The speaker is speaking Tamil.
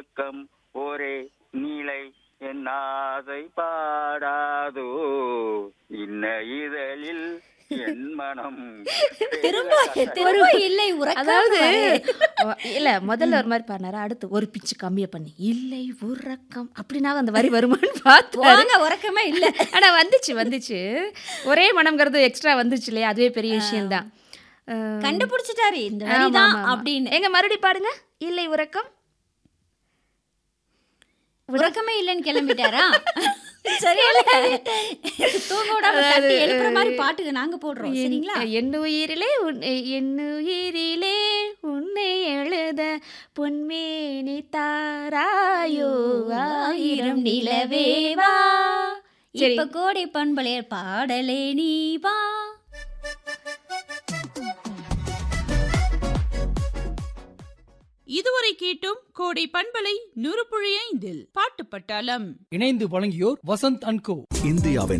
உறக்கம் ஒரே நீலை என் ஆசை பாடாதோ இன்ன இதழில் என் மனம் திரும்ப திரும்ப இல்லை உறக்கம் அதாவது வரே. ஒ- இல்ல முதல்ல ஒரு மாதிரி பாடினாரு அடுத்து ஒரு பிச்சு கம்மியா பண்ணி இல்லை உறக்கம் அப்படின்னா அந்த வரி வருமான்னு பார்த்து வாங்க உறக்கமே இல்ல ஆனா வந்துச்சு வந்துச்சு ஒரே மனம்ங்கிறது எக்ஸ்ட்ரா வந்துச்சு இல்லையா அதுவே பெரிய விஷயம்தான் அஹ், கண்டுபிடிச்சிட்டாரு இந்த ஆமா, வரிதான் ஆமா, ஆமா. அப்படின்னு எங்க மறுபடி பாடுங்க இல்லை உறக்கம் உறக்கமே இல்லைன்னு கிளம்பிட்டாரா சரி தூங்க விடாம தட்டி எழுப்புற மாதிரி பாட்டுக்கு நாங்க போடுறோம் சரிங்களா என் என் உயிரிலே உன்னை என் உயிரிலே உன்னை எழுத பொன்மேனி தாராயோ ஆயிரம் நிலவே வா இப்ப கோடை பண்பலையர் பாடலே நீ வா இதுவரை கேட்டோம் கோடை பண்பலை நூறு புள்ளி ஐந்தில் பாட்டு பட்டாளம் இணைந்து வழங்கியோர் வசந்த் அண்ட் கோ இந்தியாவின்